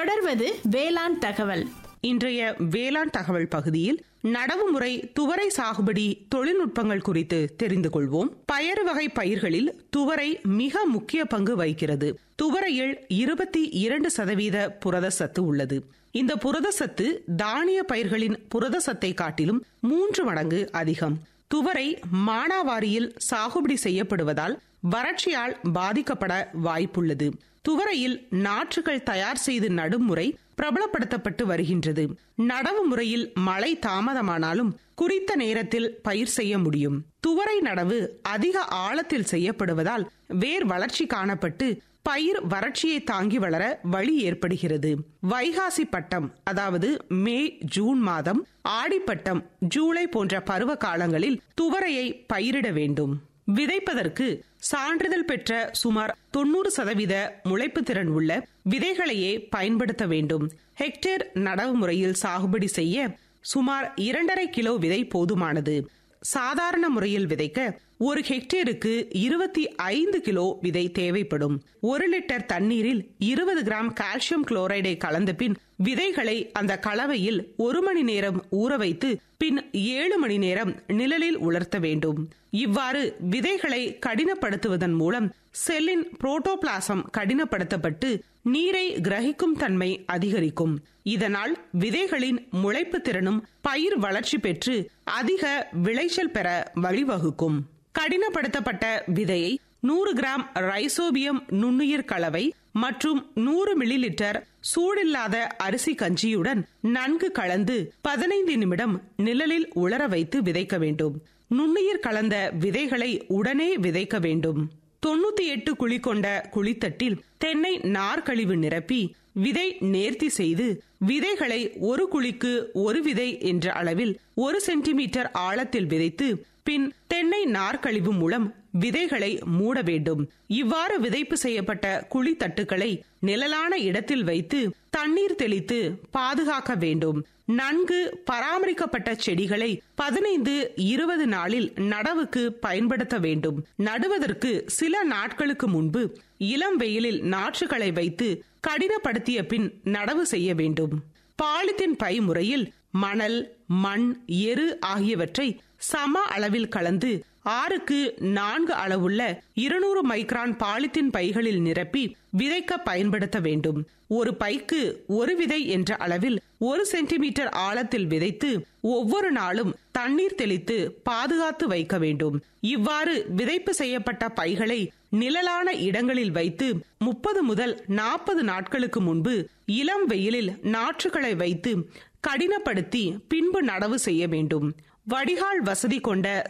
தொடர்வது வேளாண் தகவல் இன்றைய வேளாண் தகவல் பகுதியில் நடவு முறை துவரை சாகுபடி தொழில்நுட்பங்கள் குறித்து தெரிந்து கொள்வோம் பயறு வகை பயிர்களில் துவரை மிக முக்கிய பங்கு வகிக்கிறது துவரையில் இருபத்தி இரண்டு சதவீத புரத சத்து உள்ளது இந்த புரத சத்து தானிய பயிர்களின் புரத சத்தை காட்டிலும் மூன்று மடங்கு அதிகம் துவரை மானாவாரியில் சாகுபடி செய்யப்படுவதால் வறட்சியால் பாதிக்கப்பட வாய்ப்புள்ளது துவரையில் நாற்றுகள் தயார் செய்து நடும் முறை பிரபலப்படுத்தப்பட்டு வருகின்றது நடவு முறையில் மழை தாமதமானாலும் குறித்த நேரத்தில் பயிர் செய்ய முடியும் துவரை நடவு அதிக ஆழத்தில் செய்யப்படுவதால் வேர் வளர்ச்சி காணப்பட்டு பயிர் வறட்சியை தாங்கி வளர வழி ஏற்படுகிறது வைகாசி பட்டம் அதாவது மே ஜூன் மாதம் ஆடிப்பட்டம் ஜூலை போன்ற பருவ காலங்களில் துவரையை பயிரிட வேண்டும் விதைப்பதற்கு சான்றிதழ் பெற்ற சுமார் தொண்ணூறு சதவீத முளைப்பு திறன் உள்ள விதைகளையே பயன்படுத்த வேண்டும் ஹெக்டேர் நடவு முறையில் சாகுபடி செய்ய சுமார் இரண்டரை கிலோ விதை போதுமானது சாதாரண முறையில் விதைக்க ஒரு ஹெக்டேருக்கு இருபத்தி ஐந்து கிலோ விதை தேவைப்படும் ஒரு லிட்டர் தண்ணீரில் இருபது கிராம் கால்சியம் குளோரைடை கலந்த பின் விதைகளை அந்த கலவையில் ஒரு மணி நேரம் ஊற வைத்து பின் ஏழு மணி நேரம் நிழலில் உலர்த்த வேண்டும் இவ்வாறு விதைகளை கடினப்படுத்துவதன் மூலம் செல்லின் புரோட்டோபிளாசம் கடினப்படுத்தப்பட்டு நீரை கிரகிக்கும் தன்மை அதிகரிக்கும் இதனால் விதைகளின் முளைப்பு திறனும் பயிர் வளர்ச்சி பெற்று அதிக விளைச்சல் பெற வழிவகுக்கும் கடினப்படுத்தப்பட்ட விதையை நூறு கிராம் ரைசோபியம் நுண்ணுயிர் கலவை மற்றும் நூறு மில்லி லிட்டர் சூடில்லாத அரிசி கஞ்சியுடன் நன்கு கலந்து பதினைந்து நிமிடம் நிழலில் உலர வைத்து விதைக்க வேண்டும் நுண்ணுயிர் கலந்த விதைகளை உடனே விதைக்க வேண்டும் தொண்ணூத்தி எட்டு குழி கொண்ட குழித்தட்டில் தென்னை நார்கழிவு நிரப்பி விதை நேர்த்தி செய்து விதைகளை ஒரு குழிக்கு ஒரு விதை என்ற அளவில் ஒரு சென்டிமீட்டர் ஆழத்தில் விதைத்து பின் தென்னை நார்கழிவு மூலம் விதைகளை மூட வேண்டும் இவ்வாறு விதைப்பு செய்யப்பட்ட குழி தட்டுக்களை நிழலான இடத்தில் வைத்து தண்ணீர் தெளித்து பாதுகாக்க வேண்டும் நன்கு பராமரிக்கப்பட்ட செடிகளை பதினைந்து இருபது நாளில் நடவுக்கு பயன்படுத்த வேண்டும் நடுவதற்கு சில நாட்களுக்கு முன்பு இளம் வெயிலில் நாற்றுகளை வைத்து கடினப்படுத்திய பின் நடவு செய்ய வேண்டும் பாலித்தீன் பை முறையில் மணல் மண் எரு ஆகியவற்றை சம அளவில் கலந்து ஆறுக்கு நான்கு அளவுள்ள இருநூறு மைக்ரான் பாலித்தீன் பைகளில் நிரப்பி விதைக்க பயன்படுத்த வேண்டும் ஒரு பைக்கு ஒரு விதை என்ற அளவில் ஒரு சென்டிமீட்டர் ஆழத்தில் விதைத்து ஒவ்வொரு நாளும் தண்ணீர் தெளித்து பாதுகாத்து வைக்க வேண்டும் இவ்வாறு விதைப்பு செய்யப்பட்ட பைகளை நிழலான இடங்களில் வைத்து முப்பது முதல் நாற்பது நாட்களுக்கு முன்பு இளம் வெயிலில் நாற்றுகளை வைத்து கடினப்படுத்தி பின்பு நடவு செய்ய வேண்டும் வடிகால் வசதி கொண்ட